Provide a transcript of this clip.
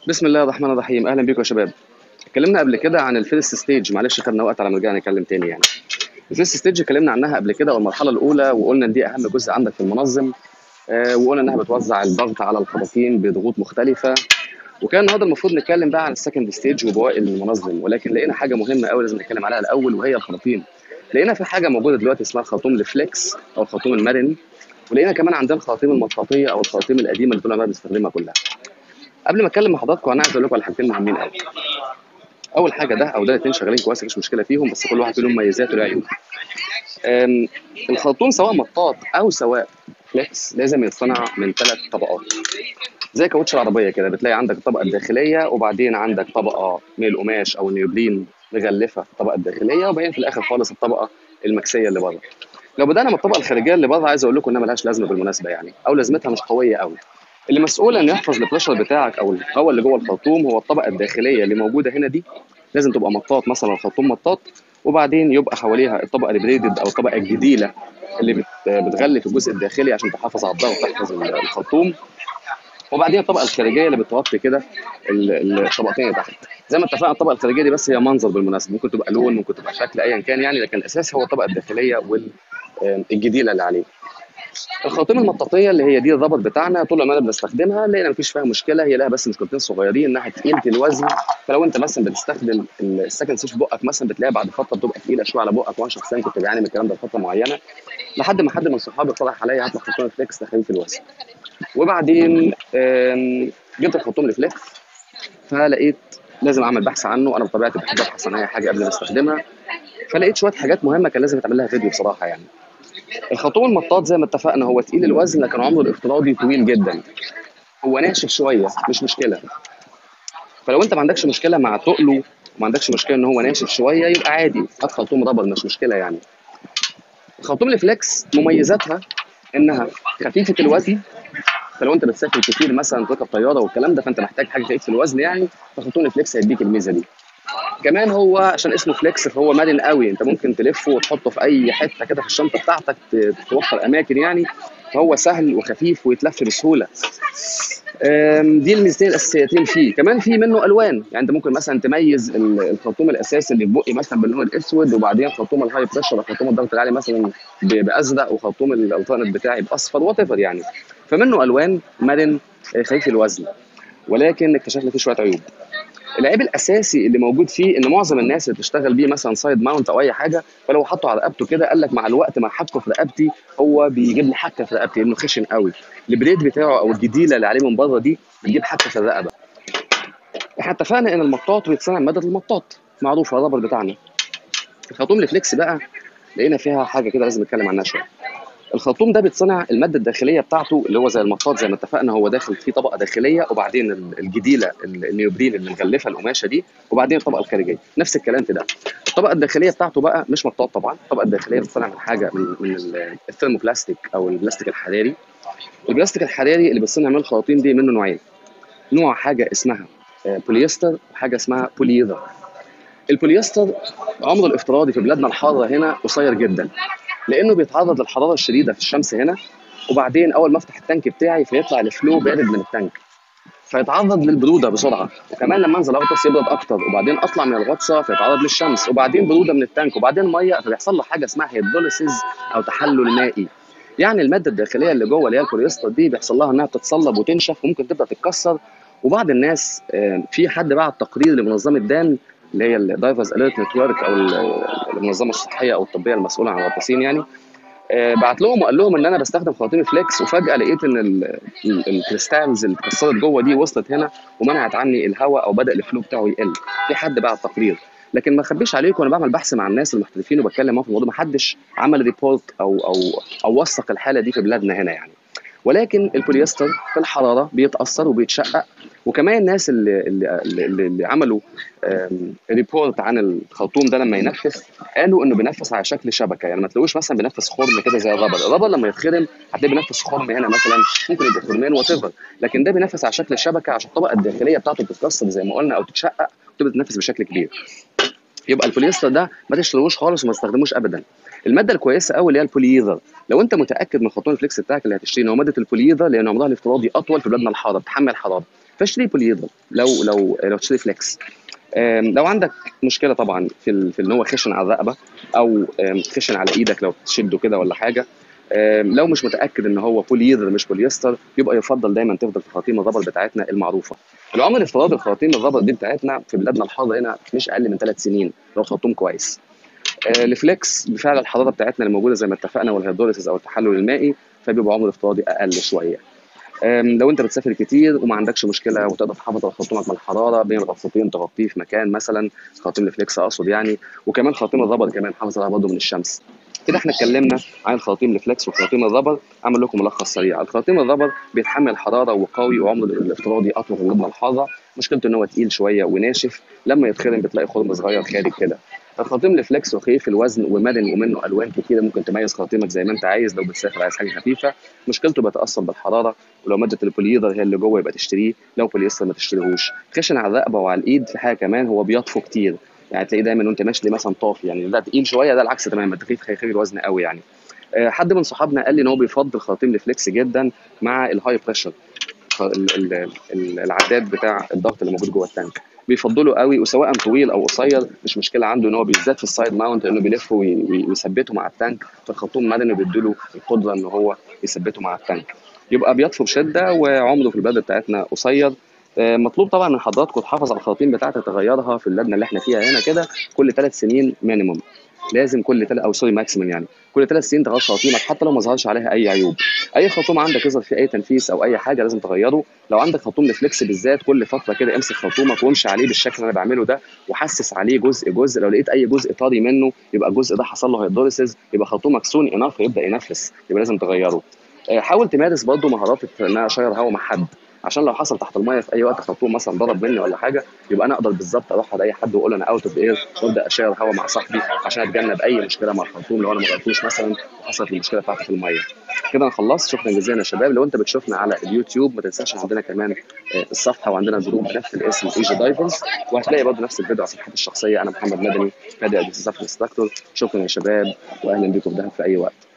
بسم الله الرحمن الرحيم اهلا بيكم يا شباب اتكلمنا قبل كده عن الفيرست ستيج معلش خدنا وقت على ما رجعنا نتكلم تاني يعني الفيرست ستيج اتكلمنا عنها قبل كده والمرحله الاولى وقلنا ان دي اهم جزء عندك في المنظم آه وقلنا انها بتوزع الضغط على الخراطيم بضغوط مختلفه وكان النهارده المفروض نتكلم بقى عن السكند ستيج وبواقي المنظم ولكن لقينا حاجه مهمه قوي لازم نتكلم عليها الاول وهي الخراطيم لقينا في حاجه موجوده دلوقتي اسمها الخرطوم الفليكس او الخرطوم المرن ولقينا كمان عندنا الخراطيم المطاطيه او الخراطيم القديمه اللي طول عمرنا بنستخدمها كلها قبل ما اتكلم مع حضراتكم انا عايز اقول لكم على حاجتين مهمين قوي اول حاجه ده او ده الاثنين شغالين كويس مفيش مشكله فيهم بس كل واحد فيهم مميزات وله عيوب أم، الخرطوم سواء مطاط او سواء فليكس لازم يتصنع من ثلاث طبقات زي كاوتش العربيه كده بتلاقي عندك الطبقه الداخليه وبعدين عندك طبقه من القماش او النيوبلين مغلفه الطبقه الداخليه وبعدين في الاخر خالص الطبقه المكسيه اللي بره لو بدانا من الطبقه الخارجيه اللي بره عايز اقول لكم انها ملهاش لازمه بالمناسبه يعني او لازمتها مش قويه قوي اللي مسؤول ان يحفظ البريشر بتاعك او الهواء اللي جوه الخرطوم هو الطبقه الداخليه اللي موجوده هنا دي لازم تبقى مطاط مثلا الخرطوم مطاط وبعدين يبقى حواليها الطبقه البريدد او الطبقه الجديله اللي بت- بتغلف الجزء الداخلي عشان تحافظ على الضغط تحفظ الخرطوم وبعدين الطبقه الخارجيه اللي بتغطي كده ال- ال- الطبقتين اللي تحت زي ما اتفقنا الطبقه الخارجيه دي بس هي منظر بالمناسبه ممكن تبقى لون ممكن تبقى شكل ايا كان يعني لكن الاساس هو الطبقه الداخليه والجديله اللي عليه الخراطيم المطاطيه اللي هي دي الرابط بتاعنا طول ما انا بنستخدمها لقينا مفيش فيها مشكله هي لها بس مشكلتين صغيرين انها تقيله الوزن فلو انت مثلا بتستخدم السكند سيف في بقك مثلا بتلاقيها بعد فتره بتبقى تقيله شويه على بقك وانا شخصيا كنت بعاني من الكلام ده لفتره معينه لحد ما حد من صحابي اقترح عليا هات لك خرطوم فليكس ده خفيف الوزن وبعدين آم، جبت الخرطوم الفليكس فلقيت لازم اعمل بحث عنه انا بطبيعتي بحب ابحث عن اي حاجه قبل ما استخدمها فلقيت شويه حاجات مهمه كان لازم اتعمل لها فيديو بصراحه يعني الخرطوم المطاط زي ما اتفقنا هو تقيل الوزن لكن عمره الافتراضي طويل جدا هو ناشف شويه مش مشكله فلو انت ما عندكش مشكله مع تقله وما عندكش مشكله ان هو ناشف شويه يبقى عادي هات خرطوم رابر مش مشكله يعني الخرطوم الفليكس مميزاتها انها خفيفه الوزن فلو انت بتسافر كتير مثلا تركب طياره والكلام ده فانت محتاج حاجه خفيفه الوزن يعني فخرطوم الفليكس هيديك الميزه دي كمان هو عشان اسمه فليكس فهو مرن قوي انت ممكن تلفه وتحطه في اي حته كده في الشنطه بتاعتك ت- توفر اماكن يعني فهو سهل وخفيف ويتلف بسهوله أم، دي الميزتين الاساسيتين فيه كمان في منه الوان يعني انت ممكن مثلا تميز ال- الخرطوم الاساسي اللي في بقي مثلا باللون الاسود وبعدين خرطوم الهاي بريشر خرطوم الضغط العالي مثلا ب- بازرق وخرطوم الالترنت بتاعي باصفر وات يعني فمنه الوان مرن آه، خفيف الوزن ولكن اكتشفنا فيه شويه عيوب العيب الاساسي اللي موجود فيه ان معظم الناس اللي بتشتغل بيه مثلا سايد ماونت او اي حاجه فلو حطه على رقبته كده قال لك مع الوقت مع حكه في رقبتي هو بيجيب لي حكه في رقبتي لانه خشن قوي البريد بتاعه او الجديله اللي عليه من بره دي بتجيب حكه في الرقبه احنا اتفقنا ان المطاط بيتصنع من ماده المطاط معروفه الرابر بتاعنا الخرطوم الفليكس بقى لقينا فيها حاجه كده لازم نتكلم عنها شويه الخرطوم ده بيتصنع الماده الداخليه بتاعته اللي هو زي المطاط زي ما اتفقنا هو داخل فيه طبقه داخليه وبعدين ال- الجديله ال- النيوبرين اللي مغلفه القماشه دي وبعدين الطبقه الخارجيه نفس الكلام في ده الطبقه الداخليه بتاعته بقى مش مطاط طبعا الطبقه الداخليه بتتصنع من حاجه من من ال- الثيرموبلاستيك او البلاستيك الحراري البلاستيك الحراري اللي بيتصنع من الخراطيم دي منه نوعين نوع حاجه اسمها آه، بوليستر وحاجه اسمها بوليذر البوليستر عمره الافتراضي في بلادنا الحاره هنا قصير جدا لانه بيتعرض للحراره الشديده في الشمس هنا وبعدين اول ما افتح التانك بتاعي فيطلع الفلو بارد من التانك فيتعرض للبروده بسرعه وكمان لما انزل اغطس يبرد اكتر وبعدين اطلع من الغطسه فيتعرض للشمس وبعدين بروده من التانك وبعدين ميه فبيحصل له حاجه اسمها هيدروليسيس او تحلل مائي يعني الماده الداخليه اللي جوه اللي هي البوليستر دي بيحصل لها انها تتصلب وتنشف وممكن تبدا تتكسر وبعض الناس آه، في حد بعت تقرير لمنظمه دان اللي هي الدايفرز اليرت نتورك او ال- المنظمه الصحيه او الطبيه المسؤوله عن الغطاسين يعني آه، بعت لهم وقال لهم ان انا بستخدم خراطيم فليكس وفجاه لقيت ان ال- ال- الكريستالز اللي اتكسرت جوه دي وصلت هنا ومنعت عني الهواء او بدا الفلو بتاعه يقل في حد بعت تقرير لكن ما اخبيش عليكم انا بعمل بحث مع الناس المحترفين وبتكلم معاهم في الموضوع ما حدش عمل ريبورت او او او وثق الحاله دي في بلادنا هنا يعني ولكن البوليستر في الحراره بيتاثر وبيتشقق وكمان الناس اللي اللي, اللي, اللي عملوا آم، ريبورت عن الخرطوم ده لما ينفس قالوا انه بينفس على شكل شبكه يعني ما تلاقوش مثلا بينفس خرم كده زي الرابر الرابر لما يتخرم هتلاقيه بينفس خرم هنا مثلا ممكن يبقى خرمين وات لكن ده بينفس على شكل شبكه عشان الطبقه الداخليه بتاعته بتتكسر زي ما قلنا او تتشقق وتبدا تنفس بشكل كبير يبقى البوليستر ده ما تشتروش خالص وما تستخدموش ابدا الماده الكويسه قوي اللي هي البولييذر لو انت متاكد من خرطوم الفليكس بتاعك اللي هتشتريه ان هو ماده البولييذر لان عمرها الافتراضي اطول في بلادنا الحاره بتحمل حراره فاشتري بولييدر لو لو لو تشتري فليكس آم، لو عندك مشكله طبعا في ال- في ان هو خشن على الرقبه او آم، خشن على ايدك لو تشده كده ولا حاجه آم، لو مش متاكد ان هو بولييدر مش بوليستر يبقى يفضل دايما تفضل في خراطيم الربر بتاعتنا المعروفه العمر الافتراضي لخراطيم الربر دي بتاعتنا في بلادنا الحاضره هنا مش اقل من ثلاث سنين لو خرطوم كويس آه، الفليكس بفعل الحراره بتاعتنا اللي موجوده زي ما اتفقنا والهيدروليسيس او التحلل المائي فبيبقى عمر افتراضي اقل شويه آم، لو انت بتسافر كتير وما عندكش مشكله وتقدر تحافظ على خرطومك من الحراره بين الخرطوم تغطيه في مكان مثلا خرطوم الفليكس اقصد يعني وكمان خرطوم الربر كمان حافظ عليها برضه من الشمس كده احنا اتكلمنا عن خراطيم الفليكس وخراطيم الربر اعمل لكم ملخص سريع الخراطيم الربر بيتحمل حراره وقوي وعمره الافتراضي اطول من اللبنه الحاره مشكلته ان هو تقيل شويه وناشف لما يتخرم بتلاقي خرم صغير خارج كده الخراطيم الفليكس رخيص الوزن ومدني ومنه الوان كتيره ممكن تميز خراطيمك زي ما انت عايز لو بتسافر عايز حاجه خفيفه مشكلته بيتاثر بالحراره ولو ماده البولييدر هي اللي جوه يبقى تشتريه لو بوليستر ما تشتريهوش خشن على الرقبه وعلى الايد في حاجه كمان هو بيطفو كتير يعني تلاقيه دايما وانت ماشي تلاقيه مثلا طافي يعني ده تقيل شويه ده العكس تماما ده خفيف خفيف الوزن قوي يعني آه، حد من صحابنا قال لي ان هو بيفضل خراطيم الفليكس جدا مع الهاي بريشر ال- ال- ال- العداد بتاع الضغط اللي موجود جوه التانك بيفضله قوي وسواء طويل او قصير مش مشكله عنده ان هو بالذات في السايد ماونت لانه بيلف وي- وي- ويثبته مع التانك فالخرطوم مدني بيديله القدره ان هو يثبته مع التانك يبقى بيطفو بشده وعمره في البلد بتاعتنا قصير آه، مطلوب طبعا من حضراتكم تحافظ على الخراطيم بتاعتك تغيرها في اللجنه اللي احنا فيها هنا كده كل ثلاث سنين مينيموم لازم كل ثلاث او سوري ماكسيمم يعني كل ثلاث سنين تغير خراطيمك حتى لو ما ظهرش عليها اي عيوب اي خرطوم عندك يظهر فيه اي تنفيس او اي حاجه لازم تغيره لو عندك خرطوم ريفلكس بالذات كل فتره كده امسك خرطومك وامشي عليه بالشكل اللي انا بعمله ده وحسس عليه جزء جزء لو لقيت اي جزء طري منه يبقى الجزء ده حصل له هيدروليسيس يبقى خرطومك سون انف يبدا ينفس يبقى لازم تغيره آه، حاول تمارس برضه مهارات ان انا اشير هواء مع حد عشان لو حصل تحت الميه في اي وقت خرطوم مثلا ضرب مني ولا حاجه يبقى انا اقدر بالظبط اروح على اي حد واقول له انا اوت اوف اير وابدا اشير هواء مع صاحبي عشان اتجنب اي مشكله مع الخرطوم لو انا ما غيرتوش مثلا وحصلت المشكله بتاعتي في الميه كده انا خلصت شكرا جزيلا يا شباب لو انت بتشوفنا على اليوتيوب ما تنساش إن عندنا كمان آه، الصفحه وعندنا جروب بنفس الاسم ايجي دايفرز وهتلاقي برضه نفس الفيديو على صفحتي الشخصيه انا محمد مدني نادي اديس انستراكتور شكرا يا شباب واهلا بكم في دهب في اي وقت